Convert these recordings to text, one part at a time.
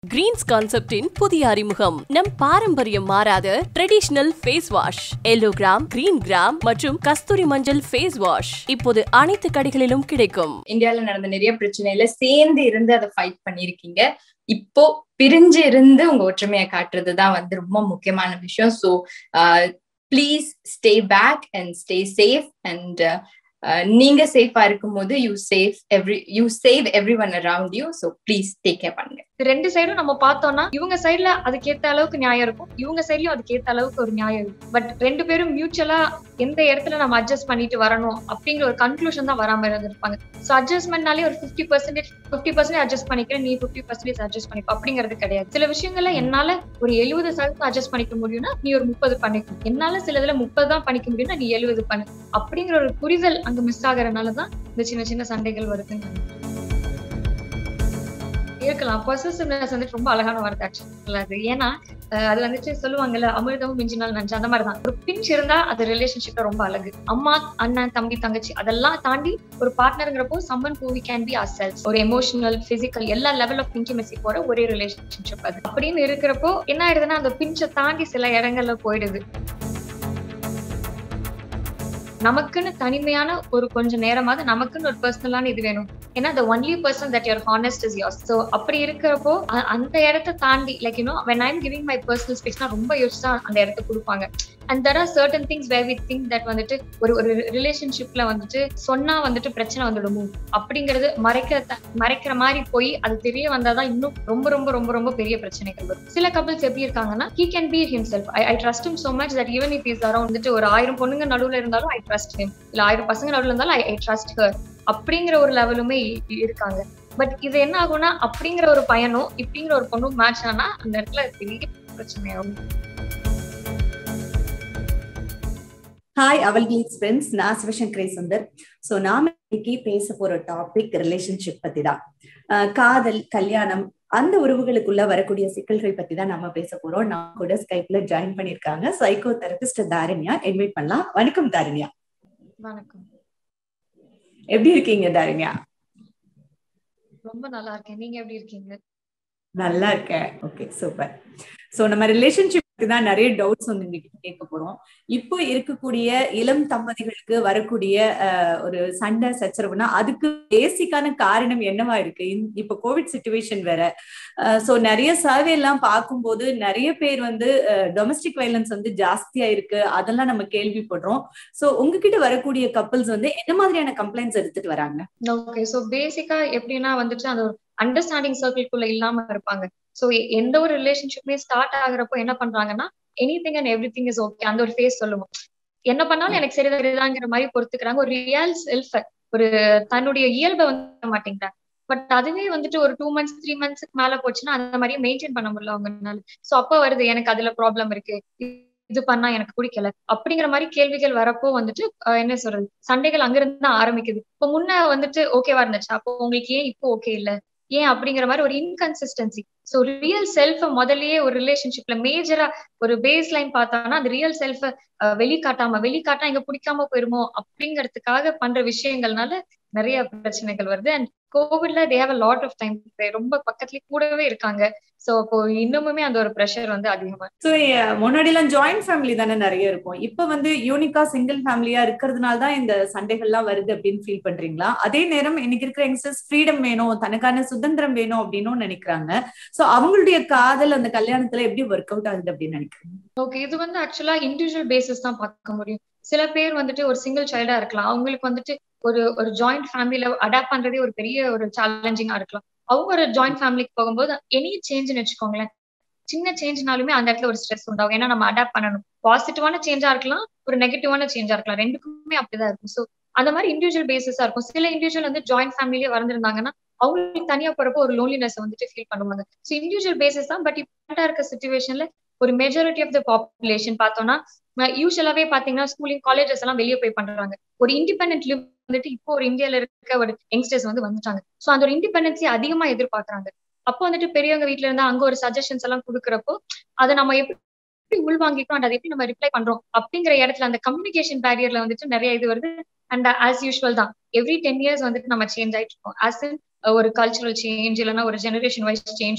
Green's கான்செப்டின் புதிய அறிமுகம் நம் பாரம்பரியம் மாறாத traditional face wash yellow gram green gram மற்றும் கஸ்தூரி மஞ்சள் ஃபேஸ் வாஷ் இப்போது அனைத்து கடைகளிலும் கிடைக்கும் இந்தியால நடந்த நிறைய பிரச்சனையில சேர்ந்து இருந்து அதை ஃபைட் பண்ணிருக்கீங்க இப்போ பிரிஞ்சு இருந்து உங்க ஒற்றுமையை காட்டுறதுதான் வந்து ரொம்ப முக்கியமான விஷயம் so please stay back and stay safe and நீங்க சேஃபா இருக்கும்போது you safe every you save everyone around you so please take care பண்ணுங்க ரெண்டு சைடும் நம்ம பார்த்தோம்னா இவங்க சைடுல அதுக்கேத்த அளவுக்கு நியாயம் இருக்கும் இவங்க சைட்லயும் அதுக்கேத்த அளவுக்கு ஒரு நியாயம் இருக்கும் பட் ரெண்டு பேரும் மியூச்சுவலா எந்த இடத்துல நம்ம அட்ஜஸ்ட் பண்ணிட்டு வரணும் அப்படிங்கிற ஒரு கன்க்ளூஷன் தான் வராம இருந்திருப்பாங்க ஸோ அட்ஜஸ்ட்மெண்ட்னாலே ஒரு fifty percentage fifty percentage adjust பண்ணிக்கிறேன் நீ ஃபிஃப்டி பர்சன்டேஜ் அட்ஜஸ்ட் பண்ணிப்போ அப்படிங்கிறது கிடையாது சில விஷயங்கள்ல என்னால ஒரு எழுபது சதவீதம் அட்ஜஸ்ட் பண்ணிக்க முடியும்னா நீ ஒரு முப்பது பண்ணிக்கணும் என்னால சில இதுல முப்பது தான் பண்ணிக்க முடியும்னா நீ எழுபது பண்ணு அப்படிங்கிற ஒரு புரிதல் அங்க மிஸ் ஆகிறனாலதான் இந்த சின்ன சின்ன சண்டைகள் வருதுன்னு இருக்கலாம் பொசசிவ்னஸ் வந்துட்டு ரொம்ப அழகான வார்த்தை ஆக்சுவலா அது ஏன்னா அது வந்துட்டு சொல்லுவாங்கல்ல அமிர்தமும் மிஞ்சினால் நஞ்சு அந்த மாதிரிதான் ஒரு பிஞ்ச் இருந்தா அது ரிலேஷன்ஷிப்ல ரொம்ப அழகு அம்மா அண்ணன் தம்பி தங்கச்சி அதெல்லாம் தாண்டி ஒரு பார்ட்னருங்கிறப்போ someone who we can be ourselves ஒரு எமோஷனல் பிசிக்கல் எல்லா லெவல் ஆஃப் இன்டிமெசி போற ஒரே ரிலேஷன்ஷிப் அது அப்படின்னு இருக்கிறப்போ என்ன ஆயிடுதுன்னா அந்த பிஞ்சை தாண்டி சில இடங்கள்ல போயிடுது நமக்குன்னு தனிமையான ஒரு கொஞ்சம் நேரமாவது நமக்குன்னு ஒரு பர்சனலான இது வேணும் ஏன்னா the only person that your honest is yours so அப்படி இருக்கிறப்போ அந்த இடத்த தாண்டி like you know when I'm giving my personal ஸ்பேஸ்னா ரொம்ப யோசிச்சா அந்த இடத்த கொடுப்பாங்க and there are certain things where we think that வந்துட்டு ஒரு ஒரு ரிலேஷன்ஷிப்ல வந்துட்டு சொன்னா வந்துட்டு பிரச்சனை வந்துடுமோ அப்படிங்கிறது மறைக்கிற மறைக்கிற மாதிரி போய் அது தெரிய வந்தாதான் இன்னும் ரொம்ப ரொம்ப ரொம்ப ரொம்ப பெரிய பிரச்சனைகள் வரும் சில கபிள்ஸ் எப்படி இருக்காங்கன்னா he can be himself I I trust him so much that even it is around வந்துட்டு ஒரு ஆயிரம் பொண்ணுங்க நடுவுல இருந்தாலும் ஐ ட்ரஸ்ட் ஹிம் இல்ல ஆயிரம் பசங்க நடுவுல இருந்தாலும் ஐ ஐ ட்ரஸ்ட் ஹர் அப்படிங்கிற ஒரு லெவலுமே இருக்காங்க பட் இது என்ன ஆகும்னா அப்படிங்கிற ஒரு பையனும் இப்படிங்கிற ஒரு பொண்ணும் மேட்ச் ஆனா அந்த இடத்துல பெரிய பிரச்சனையாகும் ஹாய் அவல் கிளீட்ஸ் ஃப்ரெண்ட்ஸ் நான் சிவசங்கரே சுந்தர் ஸோ நாம இன்னைக்கு பேச போற டாபிக் ரிலேஷன்ஷிப் பத்தி தான் காதல் கல்யாணம் அந்த உறவுகளுக்குள்ள வரக்கூடிய சிக்கல்கள் பத்தி தான் நம்ம பேச போறோம் நான் கூட ஸ்கைப்ல ஜாயின் பண்ணிருக்காங்க சைக்கோ தெரபிஸ்ட் தாரண்யா இன்வைட் பண்ணலாம் வணக்கம் தாரண்யா வணக்கம் எப்படி இருக்கீங்க தாரண்யா ரொம்ப நல்லா இருக்கேன் நீங்க எப்படி இருக்கீங்க நல்லா இருக்கேன் ஓகே சூப்பர் சோ நம்ம ரிலேஷன்ஷிப் தான் நிறைய டவுட்ஸ் வந்து உங்ககிட்ட கேட்க போறோம் இப்போ இருக்கக்கூடிய இளம் தம்பதிகளுக்கு வரக்கூடிய ஒரு சண்டை சச்சரவுனா அதுக்கு பேசிக்கான காரணம் என்னவா இருக்கு இப்ப கோவிட் சுச்சுவேஷன் வேற சோ நிறைய சர்வே எல்லாம் பார்க்கும்போது நிறைய பேர் வந்து டொமஸ்டிக் வைலன்ஸ் வந்து ஜாஸ்தியா இருக்கு அதெல்லாம் நம்ம கேள்விப்படுறோம் சோ உங்ககிட்ட வரக்கூடிய கப்பல்ஸ் வந்து என்ன மாதிரியான கம்ப்ளைண்ட்ஸ் எடுத்துட்டு வராங்க ஓகே சோ பேசிக்கா எப்படின்னா வந்துட்டு அந்த அண்டர்ஸ்டாண்டிங் சர்க்கிள்குள்ள இல்லாம இருப்பாங்க சோ எந்த ஒரு ரிலேஷன்ஷிப்புமே ஸ்டார்ட் ஆகுறப்போ என்ன பண்றாங்கன்னா anything and everything is okay அந்த ஒரு ஃபேஸ் சொல்லுவோம் என்ன பண்ணாலும் எனக்கு சரிதான் சரிதாங்கிற மாதிரி பொறுத்துக்கிறாங்க ஒரு ரியல் செல்ஃப் ஒரு தன்னுடைய இயல்பை வந்து மாட்டேங்கிறாங்க பட் அதுவே வந்துட்டு ஒரு டூ மந்த்ஸ் த்ரீ மந்த்ஸ்க்கு மேல போச்சுன்னா அந்த மாதிரி மெயின்டைன் பண்ண முடியல அவங்கனால சோ அப்ப வருது எனக்கு அதுல ப்ராப்ளம் இருக்கு இது பண்ணா எனக்கு பிடிக்கல அப்படிங்கிற மாதிரி கேள்விகள் வரப்போ வந்துட்டு என்ன சொல்றது சண்டைகள் அங்கிருந்து தான் ஆரம்பிக்குது இப்போ முன்ன வந்துட்டு ஓகேவா இருந்துச்சு அப்போ உங்களுக்கு ஏன் இப்போ ஓகே இல்ல ஏன் அப்படிங்கிற மாதிரி ஒரு இன்கன்சிஸ்டன்சி ஸோ ரியல் செல்ஃப் முதல்லயே ஒரு ரிலேஷன்ஷிப்ல மேஜரா ஒரு பேஸ் லைன் பார்த்தோம்னா அந்த ரியல் செல்ஃப வெளிக்காட்டாம வெளிக்காட்டா இங்க பிடிக்காம போயிருமோ அப்படிங்கறதுக்காக பண்ற விஷயங்கள்னால நிறைய பிரச்சனைகள் வருது அண்ட் கோவிட்ல they have a lot of time ரொம்ப பக்கத்துலயே கூடவே இருக்காங்க சோ அப்போ இன்னுமுமே அந்த ஒரு ப்ரெஷர் வந்து அதிகமா சோ முன்னாடி எல்லாம் ஜாயிண்ட் ஃபேமிலி தானே நிறைய இருக்கும் இப்ப வந்து யூனிக்கா சிங்கிள் ஃபேமிலியா இருக்கிறதுனால தான் இந்த சண்டைகள்லாம் வருது அப்படின்னு ஃபீல் பண்றீங்களா அதே நேரம் இன்னைக்கு இருக்கிற யங்ஸ்டர்ஸ் ஃப்ரீடம் வேணும் தனக்கான சுதந்திரம் வேணும் அப்படின்னு நினைக்கிறாங்க சோ அவங்களுடைய காதல் அந்த கல்யாணத்துல எப்படி ஒர்க் அவுட் ஆகுது அப்படின்னு நினைக்கிறேன் ஓகே இது வந்து ஆக்சுவலா இண்டிவிஜுவல் பேசிஸ் தான் பார்க்க முடியும் சில பேர் வந்துட்டு ஒரு சிங்கிள் சைல்டா இருக்கலாம் அவங்களுக்கு வந்துட்டு ஒரு ஒரு ஜாயிண்ட் ஃபேமிலியில அடாப்ட் பண்றதே ஒரு பெரிய ஒரு சேலஞ்சிங்கா இருக்கலாம் அவங்க ஒரு ஜாயிண்ட் ஃபேமிலிக்கு போகும்போது எனி சேஞ்ச்னு வச்சுக்கோங்களேன் சின்ன சேஞ்ச்னாலுமே அந்த இடத்துல ஒரு ஸ்ட்ரெஸ் உண்டாகும் ஏன்னா நம்ம அடாப்ட் பண்ணணும் பாசிட்டிவான சேஞ்சா இருக்கலாம் ஒரு நெகட்டிவான சேஞ்சா இருக்கலாம் ரெண்டுக்குமே அப்படிதான் இருக்கும் ஸோ அந்த மாதிரி இண்டிவிஜுவல் பேசிஸா இருக்கும் சில இண்டிவிஜுவல் வந்து ஜாயிண்ட் ஃபேமிலியே வளர்ந்துருந்தாங்கன்னா அவங்களுக்கு தனியா போறப்போ ஒரு லோன்லினஸ் வந்துட்டு ஃபீல் பண்ணுவாங்க ஸோ இண்டிவிஜுவல் பேசிஸ் தான் பட் இப்போ இருக்க சுச்சுவேஷன்ல ஒரு மெஜாரிட்டி ஆஃப் த பாப்புலேஷன் பார்த்தோம்னா யூஸ்வலாவே பாத்தீங்கன்னா ஸ்கூலிங் காலேஜஸ் எல்லாம் வெளியே போய் பண்றாங்க ஒரு இண்டிபெண்ட் லிவ் வந்துட்டு இப்போ ஒரு இந்தியால இருக்க ஒரு யங்ஸ்டர்ஸ் வந்து வந்துட்டாங்க சோ அந்த ஒரு இண்டிபெண்டன்சி அதிகமா எதிர்பார்க்கறாங்க அப்போ வந்துட்டு பெரியவங்க வீட்டுல இருந்தா அங்க ஒரு சஜஷன்ஸ் எல்லாம் கொடுக்குறப்போ அதை நம்ம எப்படி உள்வாங்கிக்கிறோம் அண்ட் அதை எப்படி நம்ம ரிப்ளை பண்றோம் அப்படிங்கிற இடத்துல அந்த கம்யூனிகேஷன் பேரியர்ல வந்துட்டு நிறைய இது வருது அண்ட் ஆஸ் யூஸ்வல் தான் எவ்ரி டென் இயர்ஸ் வந்துட்டு நம்ம சேஞ்ச் ஆயிட்டு இருக்கோம் ஆஸ் இன் ஒரு கல்ச்சுரல் சேஞ்ச் இல்லைன்னா ஒரு ஜெனரேஷன் வைஸ் சேஞ்ச் வரும்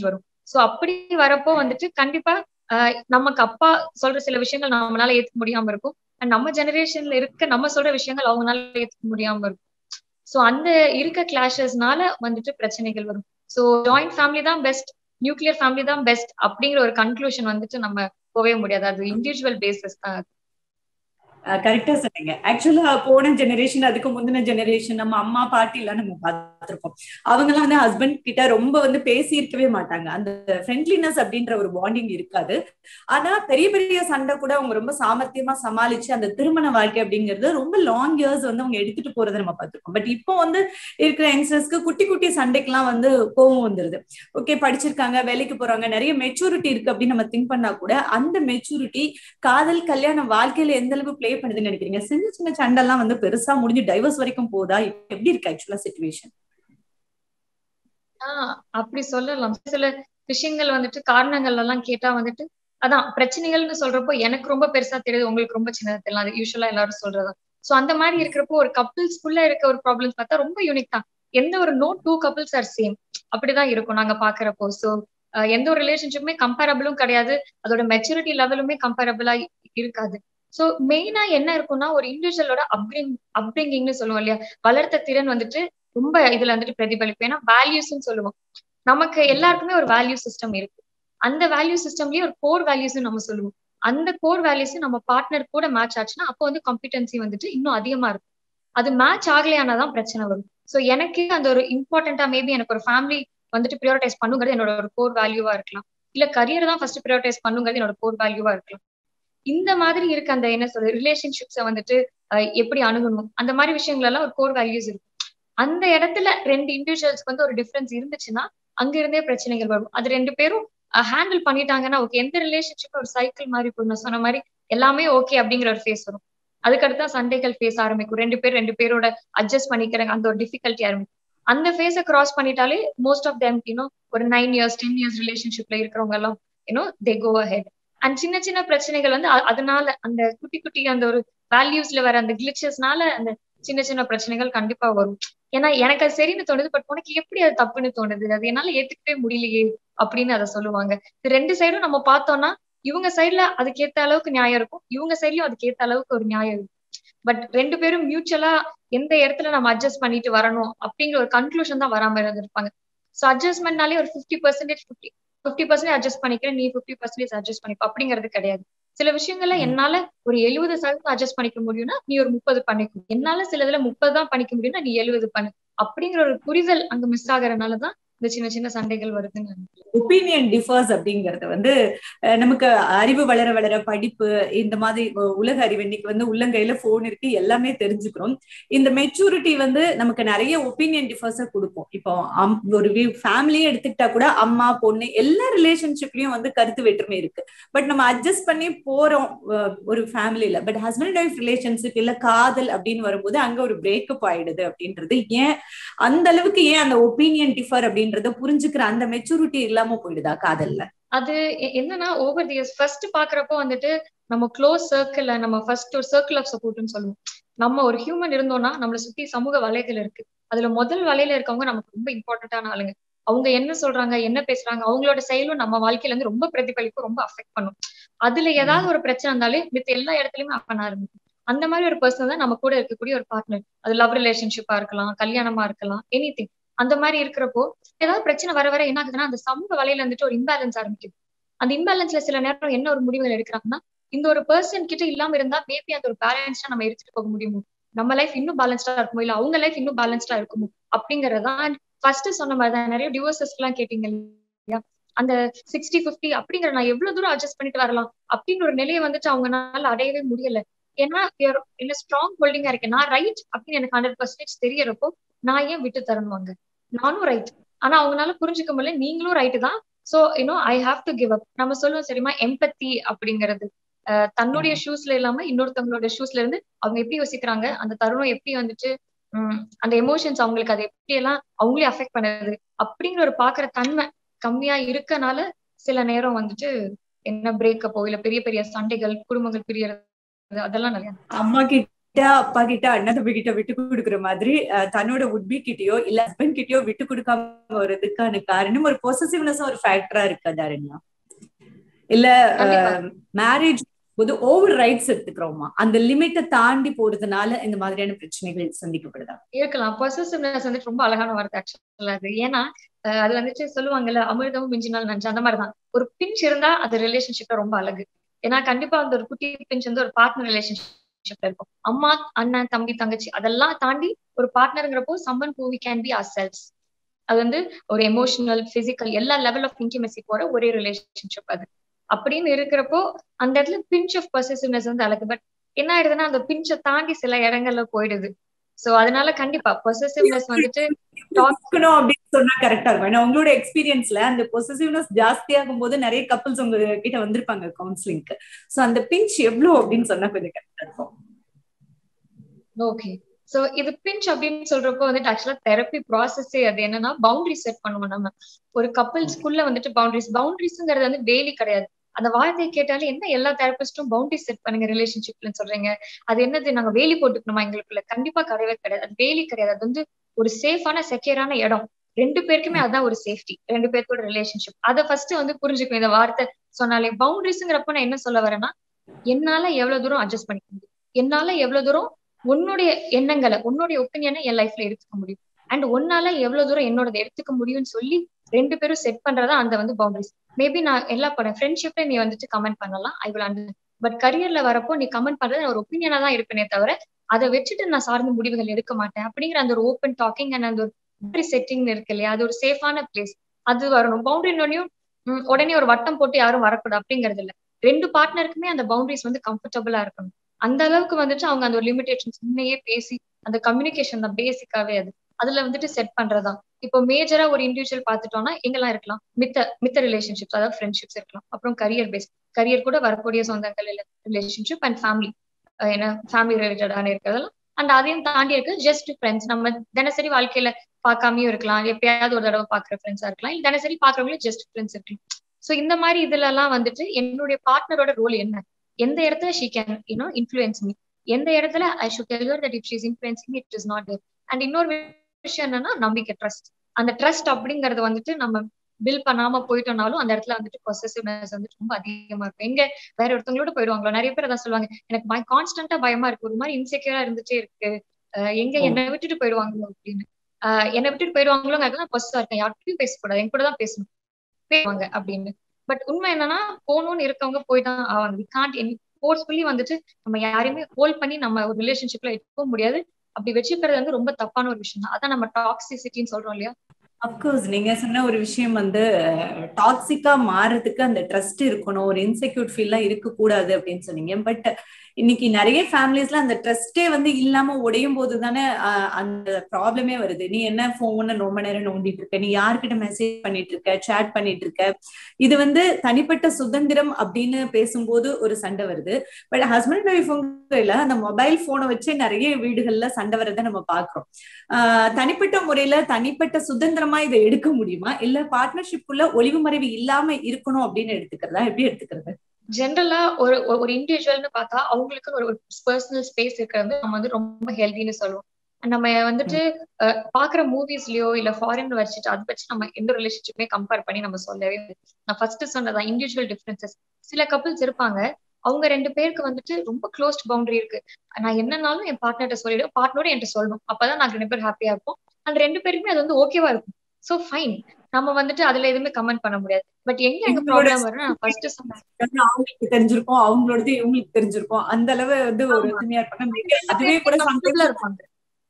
சோ அப்படி வரப்போ வந்துட்டு கண்டிப்பா நமக்கு அப்பா சொல்ற சில விஷயங்கள் நம்மளால ஏத்துக்க முடியாம இருக்கும் அண்ட் நம்ம ஜெனரேஷன்ல இருக்க நம்ம சொல்ற விஷயங்கள் அவங்களால ஏத்துக்க முடியாம இருக்கும் சோ அந்த இருக்க கிளாஷஸ்னால வந்துட்டு பிரச்சனைகள் வரும் சோ ஜாயிண்ட் ஃபேமிலி தான் பெஸ்ட் நியூக்ளியர் ஃபேமிலி தான் பெஸ்ட் அப்படிங்கிற ஒரு கன்க்ளூஷன் வந்துட்டு நம்ம போவே முடியாது அது இண்டிவிஜுவல் பேசிஸ் தான் கரெக்டா சொன்னீங்க ஆக்சுவலா போன ஜெனரேஷன் அதுக்கு முந்தின ஜெனரேஷன் நம்ம அம்மா பாட்டி எல்லாம் நம்ம பார்த்திருப்போம் அவங்க எல்லாம் வந்து ஹஸ்பண்ட் கிட்ட ரொம்ப வந்து பேசி இருக்கவே மாட்டாங்க அந்த ஃப்ரெண்ட்லினஸ் அப்படின்ற ஒரு பாண்டிங் இருக்காது ஆனா பெரிய பெரிய சண்டை கூட அவங்க ரொம்ப சாமர்த்தியமா சமாளிச்சு அந்த திருமண வாழ்க்கை அப்படிங்கிறது ரொம்ப லாங் இயர்ஸ் வந்து அவங்க எடுத்துட்டு போறதை நம்ம பார்த்திருக்கோம் பட் இப்போ வந்து இருக்கிற யங்ஸ்டர்ஸ்க்கு குட்டி குட்டி சண்டைக்கெல்லாம் வந்து கோவம் வந்துருது ஓகே படிச்சிருக்காங்க வேலைக்கு போறாங்க நிறைய மெச்சூரிட்டி இருக்கு அப்படின்னு நம்ம திங்க் பண்ணா கூட அந்த மெச்சூரிட்டி காதல் கல்யாண வாழ்க்கையில எந்த அளவுக்கு பிளே பண்ணுதுன்னு நினைக்கிறீங்க சின்ன சின்ன சண்டெல்லாம் வந்து பெருசா முடிஞ்சு டைவர்ஸ் வரைக்கும் போதா எப்படி இருக்கு ஆக்சுவலா சுச்சுவேஷன் ஆஹ் அப்படி சொல்லலாம் சில விஷயங்கள் வந்துட்டு காரணங்கள் எல்லாம் கேட்டா வந்துட்டு அதான் பிரச்சனைகள்னு சொல்றப்போ எனக்கு ரொம்ப பெருசா தெரியுது உங்களுக்கு ரொம்ப சின்னதா தெரியல அது யூஸ்வலா எல்லாரும் சொல்றதா சோ அந்த மாதிரி இருக்கிறப்போ ஒரு கப்பிள்ஸ்குள்ள இருக்க ஒரு ப்ராப்ளம்ஸ் பார்த்தா ரொம்ப யூனிக் தான் எந்த ஒரு no two couples are same அப்படிதான் இருக்கும் நாங்க பாக்குறப்போ சோ எந்த ஒரு ரிலேஷன்ஷிப்புமே கம்பேரபிளும் கிடையாது அதோட மெச்சூரிட்டி லெவலுமே கம்பேரபிளா இருக்காது சோ மெயினா என்ன இருக்கும்னா ஒரு இண்டிவிஜுவலோட அப்ரிங் அப்ரிங்கிங்னு சொல்லுவோம் இல்லையா வளர்த்த திறன் வந்துட்டு ரொம்ப இதுல வந்துட்டு பிரதிபலிப்பு ஏன்னா வேல்யூஸ்ன்னு சொல்லுவோம் நமக்கு எல்லாருக்குமே ஒரு வேல்யூ சிஸ்டம் இருக்கு அந்த வேல்யூ சிஸ்டம்லயே ஒரு கோர் வேல்யூஸ் நம்ம சொல்லுவோம் அந்த கோர் வேல்யூஸ் நம்ம பார்ட்னர் கூட மேட்ச் ஆச்சுன்னா அப்போ வந்து காம்பிடன்சி வந்துட்டு இன்னும் அதிகமா இருக்கும் அது மேட்ச் ஆகலையானாதான் பிரச்சனை வரும் சோ எனக்கு அந்த ஒரு இம்பார்ட்டண்டா மேபி எனக்கு ஒரு ஃபேமிலி வந்துட்டு ப்ரியோரிட்டைஸ் பண்ணுங்கிறது என்னோட ஒரு கோர் வேல்யூவா இருக்கலாம் இல்ல கரியர் தான் ஃபர்ஸ்ட் ப்ரியோரிட்டைஸ் பண்ணுங்கிறது என்னோட கோர் வேல்யூவா இருக்கலாம் இந்த மாதிரி இருக்க அந்த என்ன சொல்றது ரிலேஷன்ஷிப்ஸை வந்துட்டு எப்படி அணுகணும் அந்த மாதிரி விஷயங்கள் எல்லாம் ஒரு கோர் வேல்யூஸ் இருக்கும் அந்த இடத்துல ரெண்டு இண்டிவிஜுவல்ஸ்க்கு வந்து ஒரு டிஃபரன்ஸ் இருந்துச்சுன்னா அங்க இருந்தே பிரச்சனைகள் வரும் அது ரெண்டு பேரும் ஹேண்டில் பண்ணிட்டாங்கன்னா ஓகே எந்த ரிலேஷன்ஷிப் ஒரு சைக்கிள் மாதிரி இப்போ நான் சொன்ன மாதிரி எல்லாமே ஓகே அப்படிங்கிற ஒரு ஃபேஸ் வரும் அதுக்கடுத்து தான் சண்டைகள் ஃபேஸ் ஆரம்பிக்கும் ரெண்டு பேர் ரெண்டு பேரோட அட்ஜஸ்ட் பண்ணிக்கிறாங்க அந்த ஒரு டிஃபிகல்ட்டி ஆரம்பிக்கும் அந்த ஃபேஸை கிராஸ் பண்ணிட்டாலே மோஸ்ட் ஆஃப் தெம் யூனோ ஒரு நைன் இயர்ஸ் டென் இயர்ஸ் ரிலேஷன்ஷிப்ல இருக்கிறவங்க எல்லாம் you know they go ahead and சின்ன சின்ன பிரச்சனைகள் வந்து அதனால அந்த குட்டி குட்டி அந்த ஒரு வேல்யூஸ்ல வர அந்த கிளிச்சஸ்னால அந்த சின்ன சின்ன பிரச்சனைகள் கண்டிப்பா வரும் ஏன்னா எனக்கு அது சரின்னு தோணுது பட் உனக்கு எப்படி அது தப்புன்னு தோணுது அது என்னால ஏத்துக்கவே முடியலையே அப்படின்னு அதை சொல்லுவாங்க இது ரெண்டு சைடும் நம்ம பார்த்தோம்னா இவங்க சைட்ல அதுக்கேத்த அளவுக்கு நியாயம் இருக்கும் இவங்க சைட்லயும் அதுக்கேத்த அளவுக்கு ஒரு நியாயம் இருக்கும் பட் ரெண்டு பேரும் மியூச்சுவலா எந்த இடத்துல நம்ம அட்ஜஸ்ட் பண்ணிட்டு வரணும் அப்படிங்கிற ஒரு கன்க்ளூஷன் தான் வராம இருந்திருப்பாங்க ஸோ அட்ஜஸ்ட்மெண்ட்னாலே ஒரு fifty percentage fifty fifty percentage adjust பண்ணிக்கிறேன் நீ ஃபிஃப்டி பர்சன்டேஜ் அட்ஜஸ்ட் பண்ணிப்ப அப்படிங்கிறது கிடையாது சில விஷயங்கள்ல என்னால ஒரு எழுபது சதவீதம் அட்ஜஸ்ட் பண்ணிக்க முடியும்னா நீ ஒரு முப்பது பண்ணிக்கணும் என்னால சில இதுல முப்பது தான் பண்ணிக்க முடியும்னா நீ எழுபது பண்ணு அப்படிங்கிற ஒரு புரிதல் அங்க மிஸ் ஆகுறதுனாலதான் இந்த சின்ன சின்ன சண்டைகள் வருதுன்னு ஒப்பீனியன் டிஃபர்ஸ் அப்படிங்கறது வந்து நமக்கு அறிவு வளர வளர படிப்பு இந்த மாதிரி உலக அறிவு இன்னைக்கு வந்து உள்ளங்கையில போன் இருக்கு எல்லாமே தெரிஞ்சுக்கிறோம் இந்த மெச்சூரிட்டி வந்து நமக்கு நிறைய ஒப்பீனியன் டிஃபர்ஸ கொடுக்கும் இப்போ ஒரு ஃபேமிலியே எடுத்துக்கிட்டா கூட அம்மா பொண்ணு எல்லா ரிலேஷன்ஷிப்லயும் வந்து கருத்து வேற்றுமை இருக்கு பட் நம்ம அட்ஜஸ்ட் பண்ணி போறோம் ஒரு ஃபேமிலியில பட் ஹஸ்பண்ட் ஒய்ஃப் ரிலேஷன்ஷிப் இல்ல காதல் அப்படின்னு வரும்போது அங்க ஒரு பிரேக்கப் ஆயிடுது அப்படின்றது ஏன் அந்த அளவுக்கு ஏன் அந்த ஒப்பீனியன் டிஃபர் அப்படின்னு அப்படின்றத புரிஞ்சுக்கிற அந்த மெச்சூரிட்டி இல்லாம போயிடுதா காதல்ல அது என்னன்னா ஓவர் தி ஃபர்ஸ்ட் பாக்குறப்போ வந்துட்டு நம்ம க்ளோஸ் சர்க்கிள்ல நம்ம ஃபர்ஸ்ட் ஒரு சர்க்கிள் ஆஃப் சப்போர்ட்னு சொல்லுவோம் நம்ம ஒரு ஹியூமன் இருந்தோம்னா நம்மளை சுத்தி சமூக வலைகள் இருக்கு அதுல முதல் வலையில இருக்கவங்க நமக்கு ரொம்ப இம்பார்ட்டன்டான ஆளுங்க அவங்க என்ன சொல்றாங்க என்ன பேசுறாங்க அவங்களோட செயலும் நம்ம வாழ்க்கையில இருந்து ரொம்ப பிரதிபலிப்பு ரொம்ப அஃபெக்ட் பண்ணும் அதுல ஏதாவது ஒரு பிரச்சனை இருந்தாலே மித்த எல்லா இடத்துலயுமே அப்ப ஆரம்பிக்கும் அந்த மாதிரி ஒரு பர்சன் தான் நம்ம கூட இருக்கக்கூடிய ஒரு பார்ட்னர் அது லவ் ரிலேஷன்ஷிப்பா இருக்கலாம் கல்யாணமா இருக்கலாம் எனி திங் அந்த மாதிரி இருக்கிறப்போ ஏதாவது பிரச்சனை வர வர என்ன ஆகுதுன்னா அந்த சமூக வலையில வந்துட்டு ஒரு இம்பேலன்ஸ் ஆரம்பிக்குது அந்த இம்பேலன்ஸ்ல சில நேரம் என்ன ஒரு முடிவுகள் எடுக்கிறாங்கன்னா இந்த ஒரு பர்சன் கிட்ட இல்லாம இருந்தா மேபி அந்த ஒரு பேலன்ஸ்டா நம்ம எடுத்துட்டு போக முடியுமோ நம்ம லைஃப் இன்னும் பேலன்ஸ்டா இருக்குமோ இல்ல அவங்க லைஃப் இன்னும் பேலன்ஸ்டா இருக்குமோ அப்படிங்கறதான் ஃபர்ஸ்ட் சொன்ன மாதிரி தான் நிறைய டிவோர்சஸ் எல்லாம் கேட்டீங்க இல்லையா அந்த சிக்ஸ்டி பிப்டி அப்படிங்கிற நான் எவ்வளவு தூரம் அட்ஜஸ்ட் பண்ணிட்டு வரலாம் அப்படிங்கிற ஒரு நிலையை வந்துட்டு அவங்கனால அடையவே முடியல ஏன்னா இல்ல ஸ்ட்ராங் ஹோல்டிங்கா இருக்கேன் நான் ரைட் அப்படின்னு எனக்கு ஹண்ட்ரட் பர்சன்டேஜ் தெரியறப்போ நான் ஏன் விட்டு தரணுவாங்க நானும் ரைட் ஆனா அவங்களால புரிஞ்சுக்க முடியல நீங்களும் ரைட்டு தான் so you know I have to give up நம்ம சொல்லுவோம் சரிமா எம்பத்தி அப்படிங்கிறது தன்னுடைய ஷூஸ்ல இல்லாம இன்னொருத்தவங்களோட ஷூஸ்ல இருந்து அவங்க எப்படி யோசிக்கிறாங்க அந்த தருணம் எப்படி வந்துட்டு உம் அந்த எமோஷன்ஸ் அவங்களுக்கு அது எப்படி எல்லாம் அவங்களே அஃபெக்ட் பண்ணுது அப்படிங்கிற ஒரு பாக்குற தன்மை கம்மியா இருக்கனால சில நேரம் வந்துட்டு என்ன பிரேக்கப்போ இல்ல பெரிய பெரிய சண்டைகள் குடும்பங்கள் பிரியறது அதெல்லாம் நிறைய அம்மா கிட்ட அப்பா கிட்ட அண்ணா தம்பி கிட்ட விட்டு கொடுக்குற மாதிரி தன்னோட உட்பி கிட்டயோ இல்ல ஹஸ்பண்ட் கிட்டயோ விட்டு கொடுக்காம வர்றதுக்கான காரணம் ஒரு பொசசிவ்னஸ் ஒரு ஃபேக்டரா இருக்கு தாரண்யா இல்ல மேரேஜ் போது ஓவர் ரைட்ஸ் எடுத்துக்கிறோமா அந்த லிமிட்டை தாண்டி போறதுனால இந்த மாதிரியான பிரச்சனைகள் சந்திக்கப்படுதா இருக்கலாம் பொசசிவ்னஸ் வந்துட்டு ரொம்ப அழகான வார்த்தை ஆக்சுவலா அது ஏன்னா அது வந்துட்டு சொல்லுவாங்கல்ல அமிர்தமும் மிஞ்சினால் நஞ்சு அந்த மாதிரிதான் ஒரு பிஞ்ச் இருந்தா அது ரிலேஷன்ஷிப்ல ரொம்ப அழகு ஏன்னா கண்டிப்பா அந்த ஒரு குட்டி பிஞ்ச் வந்து ஒரு பார்ட்னர் ரிலேஷன்ஷிப்ல இருக்கும் அம்மா அண்ணன் தம்பி தங்கச்சி அதெல்லாம் தாண்டி ஒரு பார்ட்னருங்கிறப்போ someone who we can be ourselves அது வந்து ஒரு எமோஷனல் பிசிக்கல் எல்லா லெவல் ஆஃப் இன்டிமெசி போற ஒரே ரிலேஷன்ஷிப் அது அப்படின்னு இருக்கிறப்போ அந்த இடத்துல பிஞ்ச் ஆஃப் பொசசிவ்னஸ் வந்து அழகு பட் என்ன ஆயிடுதுன்னா அந்த பிஞ்சை தாண்டி சில இடங்கள்ல போயிடுது சோ அதனால கண்டிப்பா பொசசிவ்னஸ் வந்துட்டு அப்படின்னு சொன்னா கரெக்டா இருக்கும் ஏன்னா உங்களோட எக்ஸ்பீரியன்ஸ்ல அந்த பொசசிவ்னஸ் ஜாஸ்தியாகும் போது நிறைய கப்பல்ஸ் உங்க கிட்ட வந்திருப்பாங்க கவுன்சிலிங்க்கு சோ அந்த பிஞ்ச் எவ்வளவு அப்படின்னு சொன்னா கொஞ்சம் கரெக்டா இருக்கும் ஓகே சோ இது பிஞ்ச் அப்படின்னு சொல்றப்போ வந்துட்டு ஆக்சுவலா தெரப்பி ப்ராசஸே அது என்னன்னா பவுண்டரி செட் பண்ணுவோம் நம்ம ஒரு கப்பல்ஸ்குள்ள வந்துட்டு பவுண்டரிஸ் பவுண்டரிஸ்ங்கிறது வந்து வேலி கிடையாது அந்த வார்த்தையை கேட்டாலே என்ன எல்லா தெரபிஸ்டும் பவுண்டரி செட் பண்ணுங்க ரிலேஷன்ஷிப்லன்னு சொல்றீங்க அது என்னது நாங்க வேலி போட்டுக்கணுமா எங்களுக்குள்ள கண்டிப்பா கிடையவே கிடையாது அது வேலி கிடையாது அது வந்து ஒரு சேஃபான செக்யூரான இடம் ரெண்டு பேருக்குமே அதான் ஒரு சேஃப்டி ரெண்டு பேருக்கோட ரிலேஷன்ஷிப் அதை ஃபர்ஸ்ட் வந்து புரிஞ்சுக்கணும் இந்த வார்த்தை சொன்னாலே பவுண்டரிஸ்ங்கிறப்ப நான் என்ன சொல்ல வரேன்னா என்னால எவ்வளவு தூரம் அட்ஜஸ்ட் பண்ணிக்க முடியும் என்னால எவ்வளவு தூரம் உன்னுடைய எண்ணங்களை உன்னுடைய ஒப்பீனியனை என் லைஃப்ல எடுத்துக்க முடியும் அண்ட் ஒன்னால எவ்வளவு தூரம் என்னோட எடுத்துக்க முடியும்னு சொல்லி ரெண்டு பேரும் செட் பண்றதா அந்த வந்து பவுண்டரிஸ் மேபி நான் எல்லா படம் ஃப்ரெண்ட்ஷிப்ல நீ வந்துட்டு கமெண்ட் பண்ணலாம் ஐ வில் அண்டர் பட் கரியர்ல வரப்போ நீ கமெண்ட் பண்றது ஒரு ஒப்பீனியனா தான் இருப்பேனே தவிர அதை வச்சுட்டு நான் சார்ந்த முடிவுகள் எடுக்க மாட்டேன் அப்படிங்கிற அந்த ஒரு ஓப்பன் டாக்கிங் அண்ட் அந்த ஒரு பவுண்டரி செட்டிங் இருக்கு இல்லையா அது ஒரு சேஃபான பிளேஸ் அது வரணும் பவுண்டரினோடையும் உடனே ஒரு வட்டம் போட்டு யாரும் வரக்கூடாது அப்படிங்கிறது இல்ல ரெண்டு பார்ட்னருக்குமே அந்த பவுண்டரிஸ் வந்து கம்ஃபர்டபுளா இருக்கணும் அந்த அளவுக்கு வந்துட்டு அவங்க அந்த ஒரு லிமிடேஷன்ஸ் முன்னையே பேசி அந்த கம்யூனிகேஷன் தான் பேசிக்காவே அது அதுல வந்துட்டு செட் பண்றதா இப்போ மேஜரா ஒரு இண்டிவிஜுவல் பாத்துட்டோம்னா எங்கெல்லாம் இருக்கலாம் மித்த மித்த ரிலேஷன்ஷிப்ஸ் அதாவது ஃப்ரெண்ட்ஷிப்ஸ் இருக்கலாம் அப்புறம் கரியர் பேஸ் கரியர் கூட வரக்கூடிய சொந்தங்கள் ரிலேஷன்ஷிப் அண்ட் ஃபேமிலி ஏன்னா ஃபேமிலி ரிலேட்டடான இருக்கிறதெல்லாம் அண்ட் அதையும் தாண்டி இருக்கு ஜஸ்ட் ஃப்ரெண்ட்ஸ் நம்ம தினசரி வாழ்க்கையில பார்க்காமயும் இருக்கலாம் எப்பயாவது ஒரு தடவை பாக்குற ஃப்ரெண்ட்ஸா இருக்கலாம் இல்ல தினசரி பாக்குறவங்களே ஜஸ்ட் ஃப்ரெண்ட்ஸ் இருக்கலாம் சோ இந்த மாதிரி இதுல எல்லாம் வந்துட்டு என்னுடைய பார்ட்னரோட ரோல் என்ன எந்த இடத்துல she can you know influence me எந்த இடத்துல I should tell your that it she's influencing it is not there and இன்னொரு விஷயம் என்னன்னா நம்பிக்கை ட்ரஸ்ட் அந்த ட்ரஸ்ட் அப்படிங்கறது வந்துட்டு நம்ம பில் பண்ணாம போயிட்டோம்னாலும் அந்த இடத்துல வந்துட்டு பொசசிவ்னஸ் வந்துட்டு ரொம்ப அதிகமா இருக்கும் எங்க வேற ஒருத்தவங்களோட போயிடுவாங்களோ நிறைய பேர் அதான் சொல்லுவாங்க எனக்கு பய கான்ஸ்டன்டா பயமா இருக்கு ஒரு மாதிரி இன்செக்யூரா இருந்துட்டே இருக்கு எங்க என்னை விட்டுட்டு போயிடுவாங்களோ அப்படின்னு என்னை விட்டுட்டு போயிடுவாங்களோங்கிறது நான் பொசஸா இருக்கேன் யார்கிட்டயும் பேசக்கூடாது என் கூட தான் பேசணும் பேசுவாங்க அப்படின்னு பட் உண்மை என்னன்னா போகணும்னு இருக்கவங்க போய் தான் ஆவாங்க வி காண்ட் ஃபோர்ஸ்ஃபுல்லி வந்துட்டு நம்ம யாரையுமே ஹோல்ட் பண்ணி நம்ம ஒரு ரிலேஷன்ஷிப்ல எடுக்கவும் முடியாது அப்படி வச்சுக்கிறது வந்து ரொம்ப தப்பான ஒரு விஷயம் தான் அதான் நம்ம டாக்ஸிசிட்டின்னு சொல்றோம் இல்லையா அப்கோர்ஸ் நீங்க சொன்ன ஒரு விஷயம் வந்து டாக்ஸிக்கா மாறதுக்கு அந்த ட்ரஸ்ட் இருக்கணும் ஒரு இன்செக்யூர் ஃபீல்லாம் இருக்கக்கூடாது அப்படின்னு சொன்னீங்க பட் இன்னைக்கு நிறைய ஃபேமிலிஸ்ல அந்த ட்ரஸ்டே வந்து இல்லாம உடையும் போது தானே அந்த ப்ராப்ளமே வருது நீ என்ன போன் ரொம்ப நேரம் நோண்டிட்டு இருக்க நீ யார்கிட்ட மெசேஜ் பண்ணிட்டு இருக்க சேட் பண்ணிட்டு இருக்க இது வந்து தனிப்பட்ட சுதந்திரம் அப்படின்னு பேசும்போது ஒரு சண்டை வருது பட் ஹஸ்பண்ட் ஒய்ஃபுங்கையில அந்த மொபைல் போனை வச்சே நிறைய வீடுகள்ல சண்டை வரதை நம்ம பாக்குறோம் ஆஹ் தனிப்பட்ட முறையில தனிப்பட்ட சுதந்திரமா இதை எடுக்க முடியுமா இல்ல பார்ட்னர்ஷிப்புள்ள ஒளிவு மறைவு இல்லாம இருக்கணும் அப்படின்னு எடுத்துக்கிறதா எப்படி எடுத்துக்கிறது ஜென்ரலா ஒரு ஒரு இண்டிவிஜுவல்னு பார்த்தா அவங்களுக்கு ஒரு பர்சனல் ஸ்பேஸ் இருக்கிறது நம்ம வந்து ரொம்ப ஹெல்தின்னு சொல்லுவோம் நம்ம வந்துட்டு பாக்குற மூவிஸ்லயோ இல்ல ஃபாரின் வச்சுட்டு அதை வச்சு நம்ம எந்த ரிலேஷன்ஷிப்புமே கம்பேர் பண்ணி நம்ம சொல்லவே நான் ஃபர்ஸ்ட் சொன்னதான் இண்டிவிஜுவல் டிஃபரன்சஸ் சில கப்பிள்ஸ் இருப்பாங்க அவங்க ரெண்டு பேருக்கு வந்துட்டு ரொம்ப க்ளோஸ்ட் பவுண்டரி இருக்கு நான் என்னன்னாலும் என் பார்ட்னர்கிட்ட சொல்லிடுவேன் பார்ட்னரோட என்கிட்ட சொல்லணும் அப்பதான் நாங்க ரெண்டு பேர் ஹாப்பியா இருப்போம் அந்த ரெண்டு பேருக்குமே அது வந்து ஓகேவா இருக்கும் சோ ஃபைன் நம்ம வந்துட்டு அதுல எதுவுமே கமெண்ட் பண்ண முடியாது பட் எங்க எங்க ப்ராப்ளம் வரும் நான் ஃபர்ஸ்ட் சொன்னேன் அவங்களுக்கு தெரிஞ்சிருக்கும் அவங்களோடது இவங்களுக்கு தெரிஞ்சிருக்கும் அந்த அளவு வந்து ஒரு ஒத்துமையா இருப்பாங்க அதுவே கூட இருப்பாங்க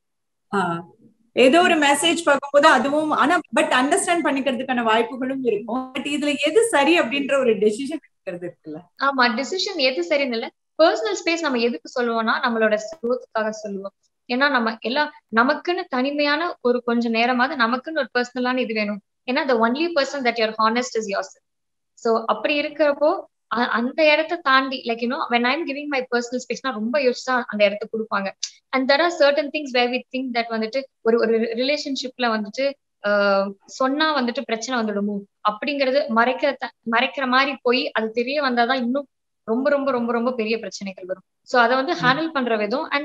ஏதோ ஒரு மெசேஜ் பார்க்கும்போது அதுவும் ஆனா பட் அண்டர்ஸ்டாண்ட் பண்ணிக்கிறதுக்கான வாய்ப்புகளும் இருக்கும் பட் இதுல எது சரி அப்படின்ற ஒரு டெசிஷன் இருக்கிறது இருக்குல்ல ஆமா டிசிஷன் எது சரின்னு இல்ல பர்சனல் ஸ்பேஸ் நம்ம எதுக்கு சொல்லுவோம்னா நம்மளோட குரோத்துக்காக சொல்லுவோம் ஏன்னா நம்ம எல்லாம் நமக்குன்னு தனிமையான ஒரு கொஞ்சம் நேரமாவது நமக்குன்னு ஒரு பர்சனலான இது வேணும் ஏன்னா the only person that your honest is your so அப்படி இருக்கிறப்போ அந்த இடத்த தாண்டி like you know when I'm giving my personal ஸ்பேஸ்னா ரொம்ப யோசிச்சா அந்த இடத்த கொடுப்பாங்க and there are certain things where we think that வந்துட்டு ஒரு ஒரு ரிலேஷன்ஷிப்ல வந்துட்டு சொன்னா வந்துட்டு பிரச்சனை வந்துடுமோ அப்படிங்கறது மறைக்கிற மறைக்கிற மாதிரி போய் அது தெரிய வந்தாதான் இன்னும் ரொம்ப ரொம்ப ரொம்ப ரொம்ப பெரிய பிரச்சனைகள் வரும் சோ அதை வந்து ஹேண்டில் பண்ற விதம் அண்ட்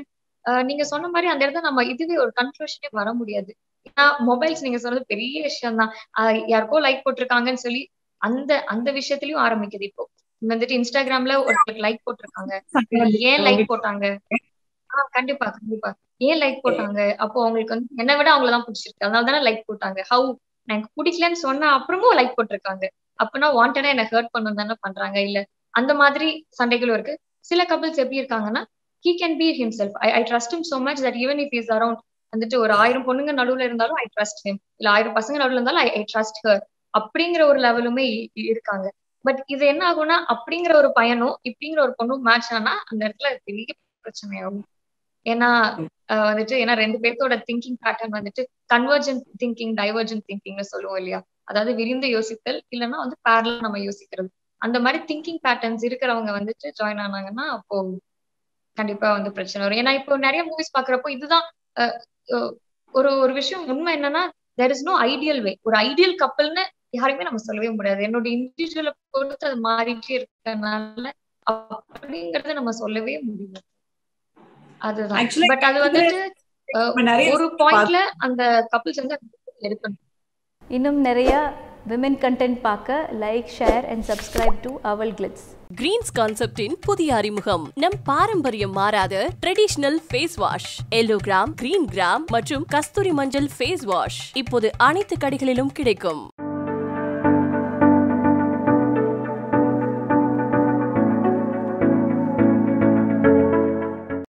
ஆஹ் நீங்க சொன்ன மாதிரி அந்த இடத்துல நம்ம இதுவே ஒரு கன்க்ளூஷனே வர முடியாது ஏன்னா மொபைல்ஸ் நீங்க சொன்னது பெரிய விஷயம் தான் யாருக்கோ லைக் போட்டிருக்காங்கன்னு சொல்லி அந்த அந்த விஷயத்திலயும் ஆரம்பிக்குது இப்போ வந்துட்டு இன்ஸ்டாகிராம்ல ஒருத்தருக்கு லைக் போட்டிருக்காங்க ஏன் லைக் போட்டாங்க ஆஹ் கண்டிப்பா கண்டிப்பா ஏன் லைக் போட்டாங்க அப்போ அவங்களுக்கு வந்து என்னை விட அவங்களதான் பிடிச்சிருக்கு அதனால தானே லைக் போட்டாங்க ஹவு எனக்கு பிடிக்கலன்னு சொன்ன அப்புறமும் லைக் போட்டிருக்காங்க அப்பனா வாண்டடா என்ன ஹர்ட் பண்ணணும் தானே பண்றாங்க இல்ல அந்த மாதிரி சண்டைகளும் இருக்கு சில கபிள்ஸ் எப்படி இருக்காங்கன்னா he can be himself I I trust him so much that even if is around வந்துட்டு ஒரு ஆயிரம் பொண்ணுங்க நடுவுல இருந்தாலும் ஐ ட்ரஸ்ட் ஹிம் இல்ல ஆயிரம் பசங்க நடுவுல இருந்தாலும் ஐ ஐ ட்ரஸ்ட் ஹர் அப்படிங்கிற ஒரு லெவலுமே இருக்காங்க பட் இது என்ன ஆகும்னா அப்படிங்கிற ஒரு பையனும் இப்படிங்கிற ஒரு பொண்ணும் மேட்ச் ஆனா அந்த இடத்துல பெரிய பிரச்சனையாகும் ஏன்னா வந்துட்டு ஏன்னா ரெண்டு பேர்த்தோட திங்கிங் பேட்டர்ன் வந்துட்டு கன்வர்ஜென்ட் திங்கிங் டைவர்ஜென்ட் திங்கிங்னு சொல்லுவோம் இல்லையா அதாவது விரிந்து யோசித்தல் இல்லைன்னா வந்து பேரலா நம்ம யோசிக்கிறது அந்த மாதிரி திங்கிங் பேட்டர்ன்ஸ் இருக்கிறவங்க வந்துட்டு ஜாயின் ஆனாங்கன்னா அப்போ கண்டிப்பா வந்து பிரச்சனை வரும் ஏன்னா இப்போ நிறைய மூவிஸ் பாக்குறப்போ இதுதான் ஒரு ஒரு விஷயம் உண்மை என்னன்னா there is no ideal way ஒரு ஐடியல் கப்பல்னு யாருமே நம்ம சொல்லவே முடியாது என்னோட இண்டிவிஜுவலை பொறுத்து அது மாறிட்டே இருக்கனால அப்படிங்கறத நம்ம சொல்லவே முடியாது அதுதான் பட் அது வந்துட்டு ஒரு பாயிண்ட்ல அந்த கப்பிள்ஸ் வந்து எடுக்கணும் இன்னும் நிறைய விமென் கண்டென்ட் பார்க்க like share and subscribe to Aval Glitz Greens கான்செப்டின் புதிய அறிமுகம் நம் பாரம்பரியம் மாறாத traditional face wash yellow gram green gram மற்றும் கஸ்தூரி மஞ்சள் ஃபேஸ் வாஷ் இப்போது அனைத்து கடைகளிலும் கிடைக்கும்